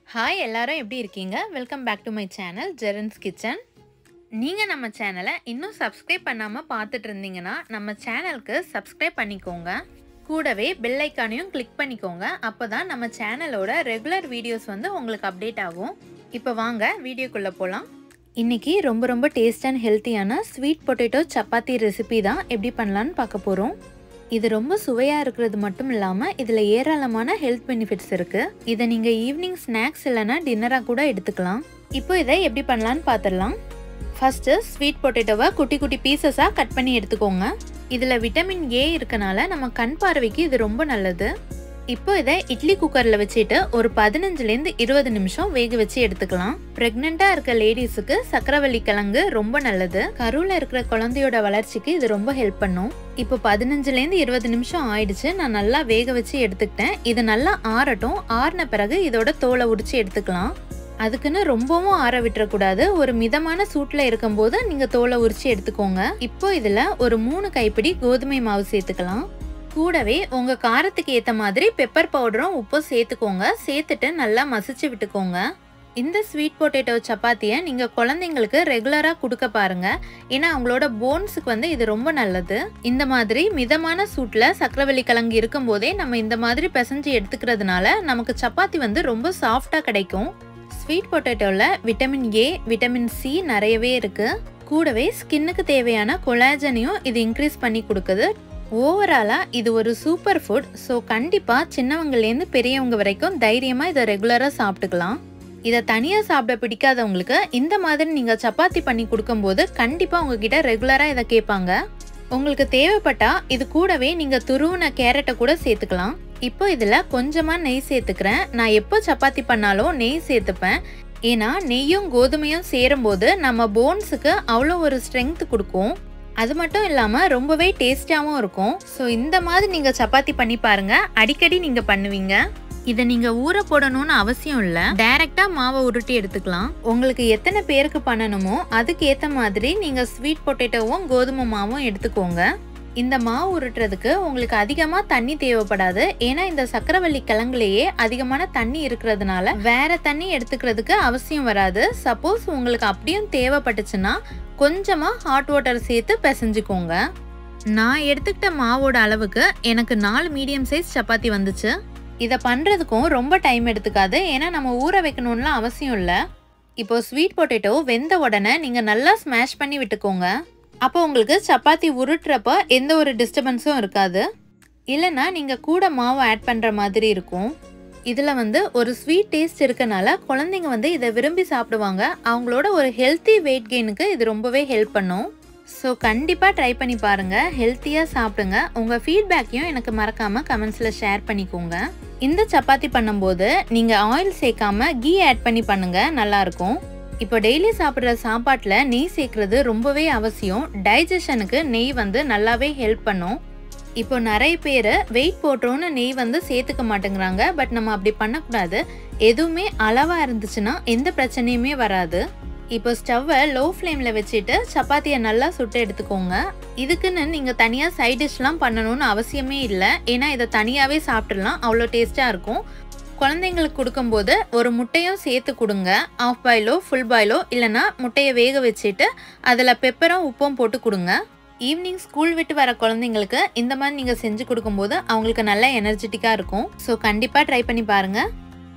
hi எல்லாரும் எப்படி இருக்கீங்க welcome back to my channel ஜெரன்ஸ் கிச்சன் நீங்கள் நம்ம சேனலை இன்னும் சப்ஸ்கிரைப் பண்ணாமல் பார்த்துட்டு இருந்தீங்கன்னா நம்ம சேனலுக்கு சப்ஸ்கிரைப் பண்ணிக்கோங்க கூடவே பெல் ஐக்கானையும் கிளிக் பண்ணிக்கோங்க அப்போ தான் நம்ம சேனலோட ரெகுலர் வீடியோஸ் வந்து உங்களுக்கு அப்டேட் ஆகும் இப்போ வாங்க வீடியோக்குள்ளே போகலாம் இன்றைக்கி ரொம்ப ரொம்ப டேஸ்ட் அண்ட் ஹெல்த்தியான ஸ்வீட் பொட்டேட்டோ சப்பாத்தி ரெசிபி தான் எப்படி பண்ணலான்னு பார்க்க போகிறோம் இது ரொம்ப சுவையாக இருக்கிறது மட்டும் இல்லாமல் இதில் ஏராளமான ஹெல்த் பெனிஃபிட்ஸ் இருக்குது இதை நீங்கள் ஈவினிங் ஸ்நாக்ஸ் இல்லைன்னா டின்னராக கூட எடுத்துக்கலாம் இப்போ இதை எப்படி பண்ணலான்னு பார்த்துடலாம் ஃபஸ்ட்டு ஸ்வீட் பொட்டேட்டோவை குட்டி குட்டி பீசஸாக கட் பண்ணி எடுத்துக்கோங்க இதில் விட்டமின் ஏ இருக்கனால நம்ம கண் பார்வைக்கு இது ரொம்ப நல்லது இப்போ இதை இட்லி குக்கரில் வச்சுட்டு ஒரு பதினஞ்சுலேருந்து இருபது நிமிஷம் வேக வச்சு எடுத்துக்கலாம் ப்ரெக்னெண்ட்டாக இருக்க லேடிஸுக்கு சக்கரவள்ளி கிழங்கு ரொம்ப நல்லது கருவில் இருக்கிற குழந்தையோட வளர்ச்சிக்கு இது ரொம்ப ஹெல்ப் பண்ணும் இப்போ பதினஞ்சுலேருந்து இருபது நிமிஷம் ஆயிடுச்சு நான் நல்லா வேக வச்சு எடுத்துக்கிட்டேன் இது நல்லா ஆறட்டும் ஆறின பிறகு இதோட தோலை உடிச்சு எடுத்துக்கலாம் அதுக்குன்னு ரொம்பவும் ஆற விட்டுறக்கூடாது ஒரு மிதமான சூட்டில் இருக்கும்போது நீங்கள் தோலை உரிச்சு எடுத்துக்கோங்க இப்போ இதில் ஒரு மூணு கைப்பிடி கோதுமை மாவு சேர்த்துக்கலாம் கூடவே உங்கள் காரத்துக்கு ஏற்ற மாதிரி பெப்பர் பவுடரும் உப்பும் சேர்த்துக்கோங்க சேர்த்துட்டு நல்லா மசிச்சு விட்டுக்கோங்க இந்த ஸ்வீட் பொட்டேட்டோ சப்பாத்தியை நீங்கள் குழந்தைங்களுக்கு ரெகுலராக கொடுக்க பாருங்க ஏன்னா அவங்களோட போன்ஸுக்கு வந்து இது ரொம்ப நல்லது இந்த மாதிரி மிதமான சூட்டில் சக்கரவள்ளி கிழங்கு இருக்கும்போதே நம்ம இந்த மாதிரி பிசைஞ்சு எடுத்துக்கிறதுனால நமக்கு சப்பாத்தி வந்து ரொம்ப சாஃப்டாக கிடைக்கும் ஸ்வீட் பொட்டேட்டோவில் விட்டமின் ஏ விட்டமின் சி நிறையவே இருக்குது கூடவே ஸ்கின்னுக்கு தேவையான கொலாஜனையும் இது இன்க்ரீஸ் பண்ணி கொடுக்குது ஓவராலாக இது ஒரு சூப்பர் ஃபுட் ஸோ கண்டிப்பாக சின்னவங்கலேருந்து பெரியவங்க வரைக்கும் தைரியமாக இதை ரெகுலராக சாப்பிட்டுக்கலாம் இதை தனியாக சாப்பிட பிடிக்காதவங்களுக்கு இந்த மாதிரி நீங்கள் சப்பாத்தி பண்ணி கொடுக்கும்போது கண்டிப்பாக உங்ககிட்ட ரெகுலராக இதை கேட்பாங்க உங்களுக்கு தேவைப்பட்டா இது கூடவே நீங்கள் துருவின கேரட்டை கூட சேர்த்துக்கலாம் இப்போ இதில் கொஞ்சமாக நெய் சேர்த்துக்கிறேன் நான் எப்போ சப்பாத்தி பண்ணாலும் நெய் சேர்த்துப்பேன் ஏன்னா நெய்யும் கோதுமையும் சேரும்போது நம்ம போன்ஸுக்கு அவ்வளோ ஒரு ஸ்ட்ரென்த் கொடுக்கும் அது மட்டும் இல்லாமல் ரொம்பவே டேஸ்டாகவும் இருக்கும் ஸோ இந்த மாதிரி நீங்கள் சப்பாத்தி பண்ணி பாருங்க அடிக்கடி நீங்கள் பண்ணுவீங்க இதை நீங்கள் ஊற போடணும்னு அவசியம் இல்லை டைரெக்டாக மாவை உருட்டி எடுத்துக்கலாம் உங்களுக்கு எத்தனை பேருக்கு பண்ணணுமோ அதுக்கு ஏற்ற மாதிரி நீங்கள் ஸ்வீட் பொட்டேட்டோவும் கோதுமை மாவும் எடுத்துக்கோங்க இந்த மாவு உருட்டுறதுக்கு உங்களுக்கு அதிகமாக தண்ணி தேவைப்படாது ஏன்னா இந்த சக்கரவள்ளி கிழங்குலேயே அதிகமான தண்ணி இருக்கிறதுனால வேற தண்ணி எடுத்துக்கிறதுக்கு அவசியம் வராது சப்போஸ் உங்களுக்கு அப்படியும் தேவைப்பட்டுச்சுன்னா கொஞ்சமாக ஹாட் வாட்டர் சேர்த்து பிசைஞ்சுக்கோங்க நான் எடுத்துக்கிட்ட மாவோட அளவுக்கு எனக்கு நாலு மீடியம் சைஸ் சப்பாத்தி வந்துச்சு இதை பண்ணுறதுக்கும் ரொம்ப டைம் எடுத்துக்காது ஏன்னா நம்ம ஊற வைக்கணும்லாம் அவசியம் இல்லை இப்போ ஸ்வீட் பொட்டேட்டோ வெந்த உடனே நீங்கள் நல்லா ஸ்மாஷ் பண்ணி விட்டுக்கோங்க அப்போ உங்களுக்கு சப்பாத்தி உருட்டுறப்ப எந்த ஒரு டிஸ்டர்பன்ஸும் இருக்காது இல்லைன்னா நீங்கள் கூட மாவு ஆட் பண்ணுற மாதிரி இருக்கும் இதில் வந்து ஒரு ஸ்வீட் டேஸ்ட் இருக்கனால குழந்தைங்க வந்து இதை விரும்பி சாப்பிடுவாங்க அவங்களோட ஒரு ஹெல்த்தி வெயிட் கெயினுக்கு இது ரொம்பவே ஹெல்ப் பண்ணும் ஸோ கண்டிப்பாக ட்ரை பண்ணி பாருங்கள் ஹெல்த்தியாக சாப்பிடுங்க உங்கள் ஃபீட்பேக்கையும் எனக்கு மறக்காமல் கமெண்ட்ஸில் ஷேர் பண்ணிக்கோங்க இந்த சப்பாத்தி பண்ணும்போது நீங்கள் ஆயில் சேர்க்காம கீ ஆட் பண்ணி பண்ணுங்கள் நல்லாயிருக்கும் இப்போ டெய்லி சாப்பிட்ற சாப்பாட்டில் நெய் சேர்க்குறது ரொம்பவே அவசியம் டைஜஷனுக்கு நெய் வந்து நல்லாவே ஹெல்ப் பண்ணும் இப்போ நிறைய பேர் வெயிட் போட்டோன்னு நெய் வந்து சேர்த்துக்க மாட்டேங்கிறாங்க பட் நம்ம அப்படி பண்ணக்கூடாது எதுவுமே அளவாக இருந்துச்சுன்னா எந்த பிரச்சனையுமே வராது இப்போ ஸ்டவ்வை லோ ஃப்ளேமில் வச்சுட்டு சப்பாத்தியை நல்லா சுட்டு எடுத்துக்கோங்க இதுக்குன்னு நீங்கள் தனியாக சைட் டிஷ்லாம் பண்ணணும்னு அவசியமே இல்லை ஏன்னா இதை தனியாகவே சாப்பிட்றலாம் அவ்வளோ டேஸ்ட்டாக இருக்கும் குழந்தைங்களுக்கு கொடுக்கும்போது ஒரு முட்டையும் சேர்த்து கொடுங்க ஆஃப் பாயிலோ ஃபுல் பாயிலோ இல்லைனா முட்டையை வேக வச்சுட்டு அதில் பெப்பரும் உப்பும் போட்டு கொடுங்க ஈவினிங் ஸ்கூல் விட்டு வர குழந்தைங்களுக்கு இந்த மாதிரி நீங்கள் செஞ்சு கொடுக்கும்போது அவங்களுக்கு நல்ல எனர்ஜெட்டிக்காக இருக்கும் ஸோ கண்டிப்பாக ட்ரை பண்ணி பாருங்கள்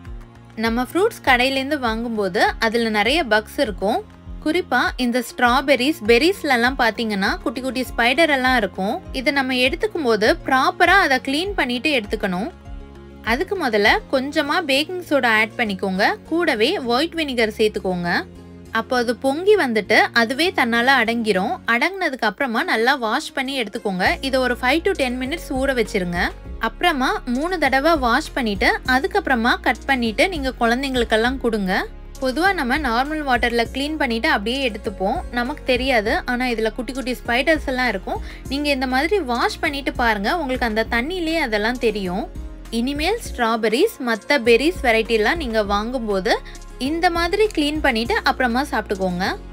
நம்ம ஃப்ரூட்ஸ் கடையிலேருந்து வாங்கும்போது அதில் நிறைய பக்ஸ் இருக்கும் குறிப்பாக இந்த ஸ்ட்ராபெரிஸ் பெரிஸ்லலாம் பார்த்தீங்கன்னா குட்டி குட்டி ஸ்பைடர் எல்லாம் இருக்கும் இதை நம்ம எடுத்துக்கும் போது ப்ராப்பராக அதை க்ளீன் பண்ணிட்டு எடுத்துக்கணும் அதுக்கு முதல்ல கொஞ்சமாக பேக்கிங் சோடா ஆட் பண்ணிக்கோங்க கூடவே ஒயிட் வினிகர் சேர்த்துக்கோங்க அப்போ அது பொங்கி வந்துட்டு அதுவே தன்னால் அடங்கிரும் அடங்கினதுக்கு அப்புறமா நல்லா வாஷ் பண்ணி எடுத்துக்கோங்க இதை ஒரு ஃபைவ் டு டென் மினிட்ஸ் ஊற வச்சிருங்க அப்புறமா மூணு தடவை வாஷ் பண்ணிட்டு அதுக்கப்புறமா கட் பண்ணிட்டு நீங்கள் குழந்தைங்களுக்கெல்லாம் கொடுங்க பொதுவாக நம்ம நார்மல் வாட்டரில் க்ளீன் பண்ணிவிட்டு அப்படியே எடுத்துப்போம் நமக்கு தெரியாது ஆனால் இதில் குட்டி குட்டி ஸ்பைடர்ஸ் எல்லாம் இருக்கும் நீங்கள் இந்த மாதிரி வாஷ் பண்ணிட்டு பாருங்கள் உங்களுக்கு அந்த தண்ணியிலே அதெல்லாம் தெரியும் இனிமேல் ஸ்ட்ராபெரிஸ் மற்ற பெரிஸ் வெரைட்டிலாம் நீங்கள் வாங்கும்போது இந்த மாதிரி க்ளீன் பண்ணிவிட்டு அப்புறமா சாப்பிட்டுக்கோங்க